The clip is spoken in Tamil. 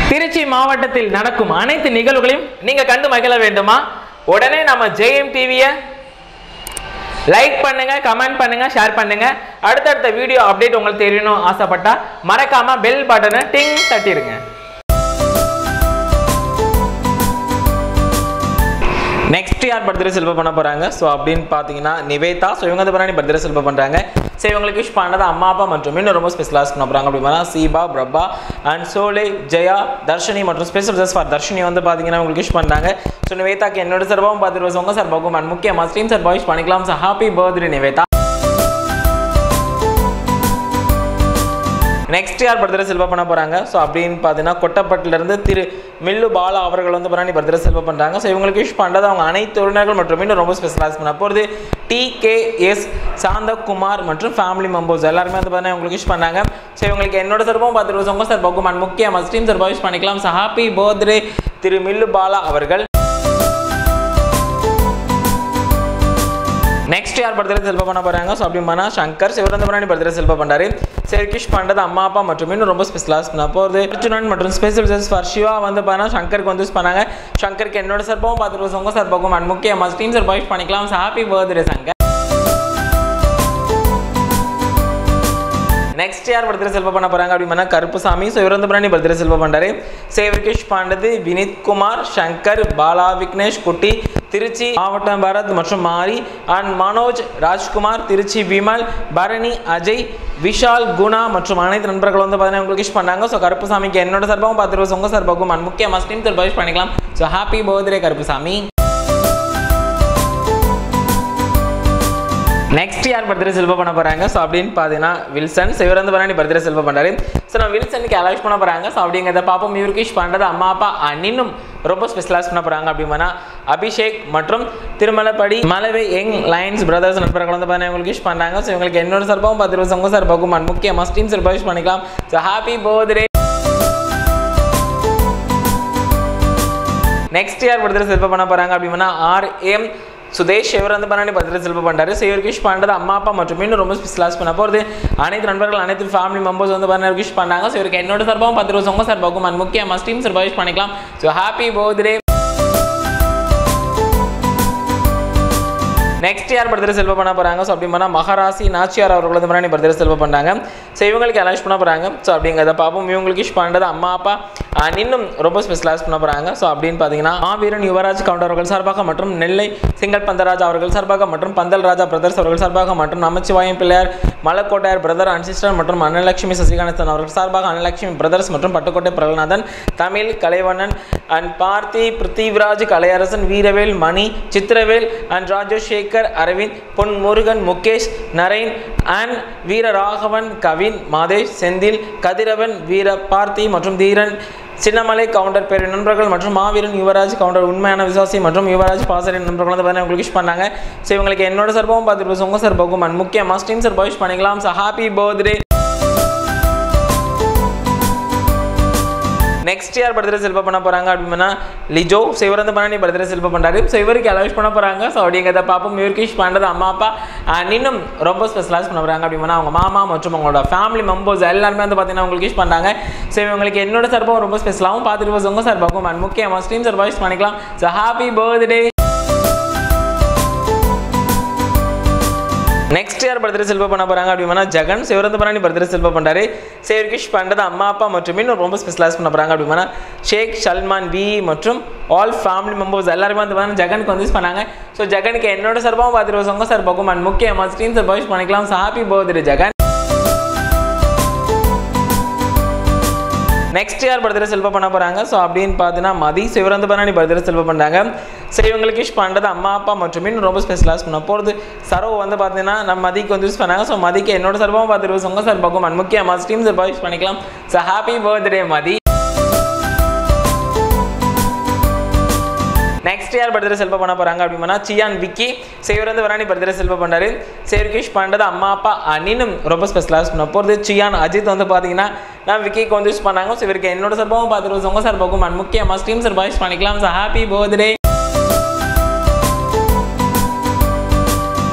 திருச்சி மாவட்டத்தில் நடக்கும் அனைத்து நிகழ்வுகளையும் நீங்க கண்டு மகிழ வேண்டுமா உடனே நம்ம ஜெயம் டிவியை லைக் பண்ணுங்க கமெண்ட் பண்ணுங்க ஷேர் பண்ணுங்க அடுத்தடுத்த வீடியோ அப்டேட் உங்களுக்கு தெரியணும் ஆசைப்பட்டா மறக்காம பெல் பட்டனை டிங் தட்டிடுங்க நெக்ஸ்ட் யார் பர்த்டே செல்வம் பண்ண போறாங்க ஸோ அப்படின்னு பார்த்தீங்கன்னா நிவேதா ஸோ இவங்க வந்து பண்ணி பர்த்டே செல்வம் பண்றாங்க ஸோ இவங்களுக்கு விஷ் பண்ணது அம்மா அப்பா மற்றும் இன்னும் ரொம்ப ஸ்பெஷலாக பண்ண போறாங்க அப்படின்னா சீபா பிரபா அண்ட் சோலே ஜெயா தர்ஷினி மற்றும் ஸ்பெஷல் ஜஸ்ட் ஃபார் தர்ஷினி வந்து பார்த்தீங்கன்னா உங்களுக்கு விஷ் பண்ணாங்க ஸோ நிவேதாக்கு என்னோட சார்பாகவும் பார்த்துட்டு வருவாங்க உங்க சார்பாகவும் அண்ட் முக்கியமாக ஸ்ட்ரீம் சார் விஷ் பண்ணிக்கலாம் so happy birthday Nivetha next யார் பர்த்டே செல்வா பண்ண போறாங்க ஸோ அப்படின்னு பார்த்தீங்கன்னா கொட்டப்பட்டில இருந்து திரு மில்லு பாலா அவர்கள் வந்து பண்ணி பர்த்டே செல்வா பண்றாங்க ஸோ இவங்களுக்கு விஷ் பண்ணுறது அவங்க அனைத்து உறவினர்கள் மற்றும் இன்னும் ரொம்ப ஸ்பெஷலாக பண்ண போகிறது டி கே எஸ் சாந்தகுமார் மற்றும் ஃபேமிலி மெம்பர்ஸ் எல்லாருமே வந்து பார்த்தீங்கன்னா இவங்களுக்கு விஷ் பண்ணாங்க ஸோ இவங்களுக்கு என்னோட சார்பாகவும் பார்த்துட்டு உங்க சார் பகுமான் முக்கிய மஸ்டீம் சார் விஷ் பண்ணிக்கலாம் ஸோ ஹாப்பி பர்த்டே திரு மில்லு பாலா அவர்கள் நெக்ஸ்ட் யார் பர்த்டே செல்வ பண்ண போறாங்க ஸோ அப்படி மனா சங்கர் சிவரந்தபுராணி பர்த்டே செல்வ பண்ணாரு சரி கிஷ் பண்ணுறது அம்மா அப்பா மற்றும் இன்னும் ரொம்ப ஸ்பெஷலாக பண்ண போகிறது அர்ஜுனன் மற்றும் ஸ்பெஷல் ஜஸ் ஃபார் சிவா வந்து பார்த்தா சங்கருக்கு வந்து யூஸ் பண்ணாங்க சங்கருக்கு என்னோட சார்பாகவும் பார்த்துட்டு உங்க சார்பாகவும் அண்ட் முக்கியமாக ஸ்டீம் சார் விஷ் பண்ணிக்கலாம் ஹாப்பி பர்த்டே சங்கர் நெக்ஸ்ட் யார் பர்த்டே செல்வ பண்ண போறாங்க அப்படின்னா கருப்புசாமி ஸோ இவர் வந்து பிராணி பர்த்டே செல்வ பண்றாரு சேவர்கிஷ் பாண்டது வினித் குமார் சங்கர் பாலா விக்னேஷ் குட்டி திருச்சி மாவட்டம் பரத் மற்றும் மாரி அண்ட் மனோஜ் ராஜ்குமார் திருச்சி விமல் பரணி அஜய் விஷால் குணா மற்றும் அனைத்து நண்பர்கள் வந்து பார்த்தீங்கன்னா உங்களுக்கு விஷ் பண்ணாங்க ஸோ கருப்புசாமிக்கு என்னோட சார்பாகவும் பார்த்துட்டு உங்க சார்பாகவும் அண்ட் முக்கிய மஸ்டீம் சார் விஷ் பண்ணிக்கலாம் so happy birthday Karuppusamy next யார் பர்த்டே செல்வ பண்ண போறாங்க ஸோ அப்படின்னு பார்த்தீங்கன்னா வில்சன் ஸோ இவர் வந்து பண்ணி பர்த்டே செல்வ பண்ணாரு ஸோ நான் வில்சனுக்கு அலவுஸ் பண்ண போறாங்க ஸோ அப்படிங்கிறத பார்ப்போம் இவருக்கு விஷ் பண்ணுறது அம்மா அப்பா and இன்னும் ரொம்ப ஸ்பெஷலாக பண்ண போறாங்க அப்படின்னா அபிஷேக் மற்றும் திருமலப்படி மலவே யங் லைன்ஸ் பிரதர்ஸ் நண்பர்கள் வந்து பார்த்தீங்கன்னா இவங்களுக்கு விஷ் பண்ணாங்க ஸோ இவங்களுக்கு என்னோட சார்பாகவும் பத்து வருஷம் உங்க சார்பாகவும் and முக்கிய மஸ்டீம் சார்பாக விஷ் பண்ணிக்கலாம் ஸோ ஹாப்பி பர்த்டே நெக்ஸ்ட் யார் பர்த்டே செல்வ பண்ண போறாங்க அப்படின்னா ஆர் எம் சுதேஷ் இவர் வந்து பண்ணி பர்த்டே செல்வ பண்ணாரு ஸோ இவருக்கு விஷ் பண்ணுறது அம்மா அப்பா மற்றும் இன்னும் ரொம்ப ஸ்பெஷலாக பண்ண போகிறது அனைத்து நண்பர்கள் அனைத்து ஃபேமிலி மெம்பர்ஸ் வந்து பண்ண விஷ் பண்ணாங்க ஸோ இவருக்கு என்னோட சார்பாகவும் பத்து வருஷம் உங்க சார்பாகவும் and முக்கிய மஸ்டீம் சார்பாக விஷ் பண்ணிக்கலாம் ஸோ ஹாப்பி பர்த்டே நெக்ஸ்ட் யார் பர்த்டே செல்வ பண்ண போறாங்க ஸோ அப்படி பண்ணால் மகாராசி நாச்சியார் அவர்கள் வந்து பண்ணி பர்த்டே செல்வ பண்ணாங்க ஸோ இவங்களுக்கு அலௌன்ஸ் பண்ண போறாங்க ஸோ அப்படிங்கிறத பார்ப்போம் இவங்களுக்கு விஷ் பண்ணுறது அம்மா அப்பா and இன்னும் ரொம்ப ஸ்பெஷலாக பண்ண போறாங்க ஸோ அப்படின்னு பார்த்தீங்கன்னா மாவீரன் யுவராஜ் கவுண்டர் அவர்கள் சார்பாக மற்றும் நெல்லை சிங்கல் பந்தராஜ் அவர்கள் சார்பாக மற்றும் பந்தல் ராஜா பிரதர்ஸ் அவர்கள் சார்பாக மற்றும் Namachivayam Pillaiyar Malakkottaiyar brother and sister மற்றும் அன்னலட்சுமி சசிகானந்தன் அவர்கள் சார்பாக அன்னலட்சுமி பிரதர்ஸ் மற்றும் Pattukkottai Prahaladhan Tamil Kalaivannan and Parthi Prithviraj Kalaiyarasan Veeravel Mani Chithiravel and Rajasekar Aravind Pon Murugan Mukesh Naren and Veeraraghavan Kavin Madhesh Senthil Kathiravan Veera Parthi மற்றும் தீரன் சின்னமலை கவுண்டர் பேர் நண்பர்கள் மற்றும் மாவீரன் யுவராஜ் கவுண்டர் உண்மையான விசுவாசி மற்றும் யுவராஜ் பாசரின் நண்பர்கள் வந்து பார்த்தீங்கன்னா உங்களுக்கு விஷ் பண்ணாங்க ஸோ இவங்களுக்கு என்னோட சார்பாகவும் பார்த்துட்டு உங்கள் சார்பாகவும் அண்ட் முக்கியமாக ஸ்டீம் சார் விஷ் பண்ணிக்கலாம் ஸோ ஹாப்பி பர்த்டே நெக்ஸ்ட் யார் பர்த்டே செல்வ பண்ண போறாங்க அப்படின்னா லிஜோ ஸோ இவர் வந்து பண்ணி பர்த்டே செல்வ பண்றாரு ஸோ இவருக்கு அலௌஸ் பண்ண போறாங்க ஸோ அப்படிங்கிறத பார்ப்போம் இவருக்கு விஷ் பண்ணுறது அம்மா அப்பா அண்ட் இன்னும் ரொம்ப ஸ்பெஷலாக பண்ண போறாங்க அப்படின்னா அவங்க மாமா மற்றும் அவங்களோட ஃபேமிலி மெம்பர்ஸ் எல்லாருமே வந்து பார்த்தீங்கன்னா உங்களுக்கு விஷ் பண்ணாங்க ஸோ இவங்களுக்கு என்னோட சார்பாகவும் ரொம்ப ஸ்பெஷலாகவும் பார்த்துட்டு உங்க சார்பாகவும் அண்ட் முக்கியமாக ஸ்ட்ரீம் சார்பாக விஷ் பண்ணிக்கலாம் ஸோ ஹாப்பி பர்த்டே நெக்ஸ்ட் யார் பர்த்டே செல்வ பண்ண போறாங்க அப்படின்னா ஜெகன் சிவரந்த பரணி பர்த்டே செல்வ பண்றாரு சேவர்கிஷ் பண்ணுறது அம்மா அப்பா மற்றும் இன்னும் ரொம்ப ஸ்பெஷலாக பண்ண போறாங்க அப்படின்னா ஷேக் சல்மான் வி மற்றும் ஆல் ஃபேமிலி மெம்பர்ஸ் எல்லாருமே வந்து பார்த்தீங்கன்னா ஜெகனுக்கு வந்து யூஸ் பண்ணாங்க ஸோ ஜெகனுக்கு என்னோட சார்பாகவும் பார்த்துட்டு உங்க சார்பாகவும் அண்ட் முக்கியமாக ஸ்க்ரீன் சார்பாக யூஸ் பண்ணிக்கலாம் so happy birthday Jagan next யார் பர்த்டே செல்வ பண்ண போறாங்க ஸோ அப்படின்னு பார்த்தீங்கன்னா மதி சிவரந்த பரணி பர்த்டே செல்வ பண்ணுறாங்க ஸோ இவங்களுக்கு விஷ் பண்ணுறது அம்மா அப்பா மற்றும் இன்னும் ரொம்ப ஸ்பெஷலாக பண்ண போகிறது சரோ வந்து பார்த்தீங்கன்னா நம்ம மதிக்கு வந்து யூஸ் பண்ணாங்க ஸோ மதிக்கு என்னோட சார்பாகவும் பார்த்துட்டு உங்க சார்பாகவும் அண்ட் முக்கியமாக ஸ்ட்ரீம் சார்பாக யூஸ் பண்ணிக்கலாம் so happy birthday Mathi next யார் பர்த்டே செல்வ பண்ண போறாங்க அப்படின்னா சியான் விக்கி சேவர் வந்து வராணி பர்த்டே செல்வ பண்ணாரு சேவர்கிஷ் பண்ணுறது அம்மா அப்பா அண்ணினும் ரொம்ப ஸ்பெஷலாக பண்ண போகிறது சியான் அஜித் வந்து பார்த்தீங்கன்னா நான் விக்கிக்கு வந்து யூஸ் பண்ணாங்க ஸோ இவருக்கு என்னோட சார்பாகவும் பார்த்துட்டு உங்க சார்பாகவும் அண்ட் முக்கியமாக ஸ்ட்ரீம் சார்பாக யூஸ் பண்ணிக்கலாம் ஸோ ஹாப்பி பர்த்டே